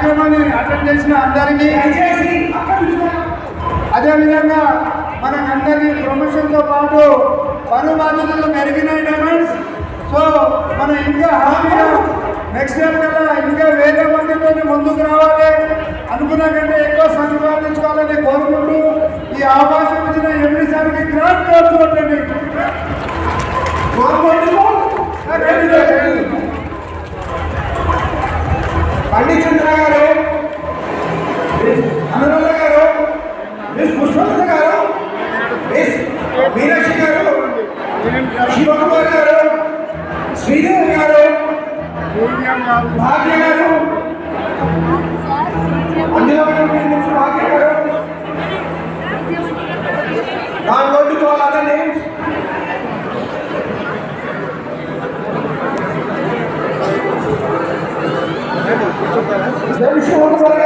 కార్యక్రమాన్ని అటెండ్ చేసిన అందరికీ దయచేసి అక్కడ కూర్చోండి. అదేవిధంగా మనకందరి ప్రమోషన్తో పాటు పనులు బాధ్యతలు మెరుగినాయి డైమండ్స్ సో మనం ఇంకా హ్యాపీగా నెక్స్ట్ ఇయర్ కల్లా ఇంకా వేరే మందితో ముందుకు రావాలి అనుకున్న కంటే ఎక్కువ సంపాదించుకోవాలని కోరుకుంటూ ఈ అవకాశం ఇచ్చిన ఎంపీ సార్కి గ్రాంట్ కోరుకోవట్లేదు పండిత్ చంద్ర గారు మిస్ అనురాధ గారు మిస్ పుష్పలత గారు మిస్ మీనాక్షి గారు శివకుమార్ గారు శ్రీదేవి గారు భాగ్య గారు అందులో ఉన్నటువంటి భాగ్య గారు I'm going to call other names. Then Shivkumar